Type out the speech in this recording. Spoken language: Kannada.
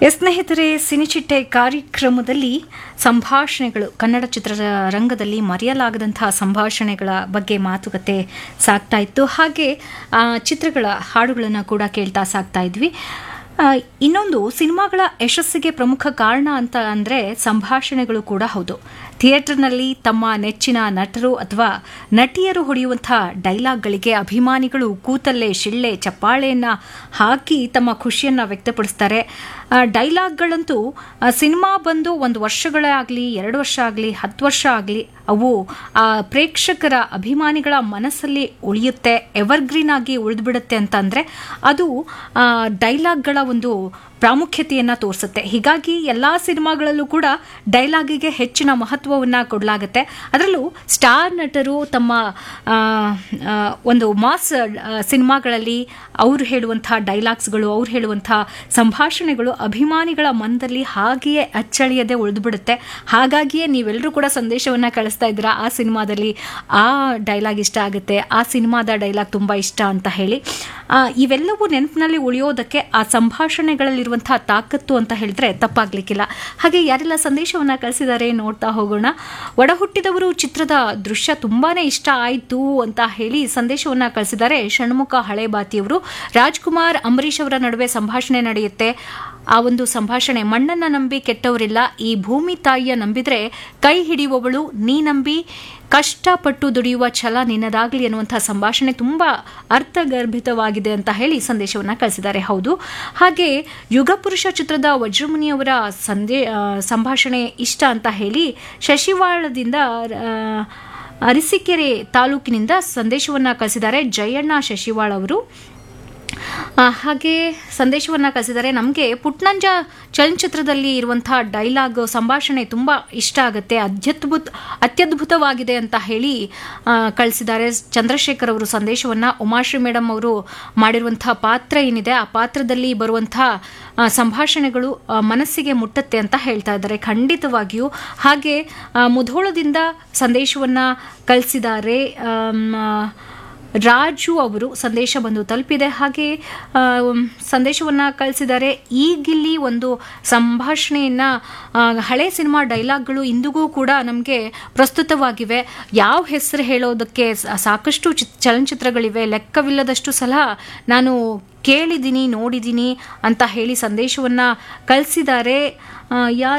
ಎಸ್ ಸ್ನೇಹಿತರೆ ಸಿನಿಚಿಟ್ಟೆ ಕಾರ್ಯಕ್ರಮದಲ್ಲಿ ಸಂಭಾಷಣೆಗಳು ಕನ್ನಡ ಚಿತ್ರರಂಗದಲ್ಲಿ ಮರೆಯಲಾಗದಂತಹ ಸಂಭಾಷಣೆಗಳ ಬಗ್ಗೆ ಮಾತುಕತೆ ಸಾಗ್ತಾ ಇತ್ತು ಹಾಗೆ ಆ, ಚಿತ್ರಗಳ ಹಾಡುಗಳನ್ನು ಕೂಡ ಕೇಳ್ತಾ ಸಾಗ್ತಾ ಇದ್ವಿ ಆ, ಇನ್ನೊಂದು ಸಿನಿಮಾಗಳ ಯಶಸ್ಸಿಗೆ ಪ್ರಮುಖ ಕಾರಣ ಅಂತ ಅಂದರೆ ಸಂಭಾಷಣೆಗಳು ಕೂಡ ಹೌದು ಥಿಯೇಟರ್ನಲ್ಲಿ ತಮ್ಮ ನೆಚ್ಚಿನ ನಟರು ಅಥವಾ ನಟಿಯರು ಹೊಡೆಯುವಂಥ ಡೈಲಾಗ್ಗಳಿಗೆ ಅಭಿಮಾನಿಗಳು ಕೂತಲ್ಲೇ ಶಿಳ್ಳೆ ಚಪ್ಪಾಳೆಯನ್ನು ಹಾಕಿ ತಮ್ಮ ಖುಷಿಯನ್ನು ವ್ಯಕ್ತಪಡಿಸ್ತಾರೆ ಆ, ಡೈಲಾಗ್ಗಳಂತೂ ಆ, ಸಿನಿಮಾ ಬಂದು ಒಂದು ವರ್ಷಗಳೇ ಆಗಲಿ ಎರಡು ವರ್ಷ ಆಗಲಿ ಹತ್ತು ವರ್ಷ ಆಗಲಿ ಅವು ಆ ಪ್ರೇಕ್ಷಕರ ಅಭಿಮಾನಿಗಳ ಮನಸ್ಸಲ್ಲಿ ಉಳಿಯುತ್ತೆ ಎವರ್ಗ್ರೀನ್ ಆಗಿ ಉಳಿದ್ಬಿಡುತ್ತೆ ಅಂತಂದರೆ ಅದು ಆ, ಡೈಲಾಗ್ಗಳ ಒಂದು ಪ್ರಾಮುಖ್ಯತೆಯನ್ನು ತೋರಿಸುತ್ತೆ ಹೀಗಾಗಿ ಎಲ್ಲ ಸಿನಿಮಾಗಳಲ್ಲೂ ಕೂಡ ಡೈಲಾಗಿಗೆ ಹೆಚ್ಚಿನ ಮಹತ್ವವನ್ನು ಕೊಡಲಾಗುತ್ತೆ ಅದರಲ್ಲೂ ಸ್ಟಾರ್ ನಟರು ತಮ್ಮ ಆ, ಆ, ಒಂದು ಮಾಸ್ ಆ, ಸಿನಿಮಾಗಳಲ್ಲಿ ಅವ್ರು ಹೇಳುವಂಥ ಡೈಲಾಗ್ಸ್ಗಳು ಅವ್ರು ಹೇಳುವಂಥ ಸಂಭಾಷಣೆಗಳು ಅಭಿಮಾನಿಗಳ ಮನದಲ್ಲಿ ಹಾಗೆಯೇ ಅಚ್ಚಳಿಯದೆ ಉಳಿದುಬಿಡುತ್ತೆ ಹಾಗಾಗಿಯೇ ನೀವೆಲ್ಲರೂ ಕೂಡ ಸಂದೇಶವನ್ನು ಕಳಿಸ್ತಾ ಇದ್ದೀರಾ ಆ ಸಿನಿಮಾದಲ್ಲಿ ಆ ಡೈಲಾಗ್ ಇಷ್ಟ ಆಗುತ್ತೆ ಆ ಸಿನಿಮಾದ ಡೈಲಾಗ್ ತುಂಬ ಇಷ್ಟ ಅಂತ ಹೇಳಿ ಆ, ಇವೆಲ್ಲವೂ ನೆನಪಿನಲ್ಲಿ ಉಳಿಯೋದಕ್ಕೆ ಆ ಸಂಭಾಷಣೆಗಳಲ್ಲಿರುವಂತಹ ತಾಕತ್ತು ಅಂತ ಹೇಳಿದ್ರೆ ತಪ್ಪಾಗ್ಲಿಕ್ಕಿಲ್ಲ ಹಾಗೆ ಯಾರೆಲ್ಲ ಸಂದೇಶವನ್ನು ಕಳಿಸಿದ್ದಾರೆ ನೋಡ್ತಾ ಹೋಗೋಣ ಒಡ ಹುಟ್ಟಿದವರು ಚಿತ್ರದ ದೃಶ್ಯ ತುಂಬಾನೇ ಇಷ್ಟ ಆಯಿತು ಅಂತ ಹೇಳಿ ಸಂದೇಶವನ್ನು ಕಳಿಸಿದ್ದಾರೆ ಷಣ್ಮುಖ ಹಳೇಬಾತಿಯವರು ರಾಜ್ಕುಮಾರ್ ಅಂಬರೀಷ್ ಅವರ ನಡುವೆ ಸಂಭಾಷಣೆ ನಡೆಯುತ್ತೆ ಆ ಒಂದು ಸಂಭಾಷಣೆ ಮಣ್ಣನ್ನ ನಂಬಿ ಕೆಟ್ಟವರಿಲ್ಲ ಈ ಭೂಮಿ ತಾಯಿಯ ನಂಬಿದ್ರೆ ಕೈ ಹಿಡಿಯುವವಳು ನೀ ನಂಬಿ ಕಷ್ಟಪಟ್ಟು ದುಡಿಯುವ ಛಲ ನಿನ್ನದಾಗಲಿ ಅನ್ನುವಂಥ ಸಂಭಾಷಣೆ ತುಂಬ ಅರ್ಥಗರ್ಭಿತವಾಗಿದೆ ಅಂತ ಹೇಳಿ ಸಂದೇಶವನ್ನು ಕಳಿಸಿದ್ದಾರೆ ಹೌದು ಹಾಗೆ ಯುಗಪುರುಷ ಚಿತ್ರದ ವಜ್ರಮುನಿಯವರ ಸಂದೇ ಆ, ಸಂಭಾಷಣೆ ಇಷ್ಟ ಅಂತ ಹೇಳಿ ಶಶಿವಾಳದಿಂದ ಆ, ಅರಸೀಕೆರೆ ತಾಲೂಕಿನಿಂದ ಸಂದೇಶವನ್ನು ಕಳಿಸಿದ್ದಾರೆ ಜಯಣ್ಣ ಶಶಿವಾಳ್ ಅವರು ಆ, ಹಾಗೆ ಸಂದೇಶವನ್ನು ಕಳಿಸಿದ್ದಾರೆ ನಮಗೆ ಪುಟ್ನಂಜ ಚಲನಚಿತ್ರದಲ್ಲಿ ಇರುವಂತಹ ಡೈಲಾಗ್ ಸಂಭಾಷಣೆ ತುಂಬ ಇಷ್ಟ ಆಗುತ್ತೆ ಅತ್ಯದ್ಭುತ ಅತ್ಯದ್ಭುತವಾಗಿದೆ ಅಂತ ಹೇಳಿ ಆ, ಕಳಿಸಿದ್ದಾರೆ ಚಂದ್ರಶೇಖರ್ ಅವರು ಸಂದೇಶವನ್ನು ಉಮಾಶ್ರೀ ಮೇಡಮ್ ಅವರು ಮಾಡಿರುವಂತಹ ಪಾತ್ರ ಏನಿದೆ ಆ ಪಾತ್ರದಲ್ಲಿ ಬರುವಂತಹ ಆ, ಸಂಭಾಷಣೆಗಳು ಆ, ಮನಸ್ಸಿಗೆ ಮುಟ್ಟತ್ತೆ ಅಂತ ಹೇಳ್ತಾ ಇದ್ದಾರೆ ಖಂಡಿತವಾಗಿಯೂ ಹಾಗೆ ಆ, ಮುಧೋಳದಿಂದ ಸಂದೇಶವನ್ನು ಕಳಿಸಿದ್ದಾರೆ ಆಮ್, ಆ, ರಾಜು ಅವರು ಸಂದೇಶ ಬಂದು ತಲುಪಿದೆ ಹಾಗೆ ಆ, ಸಂದೇಶವನ್ನು ಕಳಿಸಿದ್ದಾರೆ ಈಗಿಲ್ಲಿ ಒಂದು ಸಂಭಾಷಣೆಯನ್ನು ಆ, ಹಳೆ ಸಿನಿಮಾ ಡೈಲಾಗ್ಗಳು ಇಂದಿಗೂ ಕೂಡ ನಮಗೆ ಪ್ರಸ್ತುತವಾಗಿವೆ ಯಾವ ಹೆಸರು ಹೇಳೋದಕ್ಕೆ ಸಾ- ಸಾಕಷ್ಟು ಚಿತ್ ಚಲನಚಿತ್ರಗಳಿವೆ ಲೆಕ್ಕವಿಲ್ಲದಷ್ಟು ಸಲ ನಾನು ಕೇಳಿದ್ದೀನಿ ನೋಡಿದ್ದೀನಿ ಅಂತ ಹೇಳಿ ಸಂದೇಶವನ್ನು ಕಳಿಸಿದ್ದಾರೆ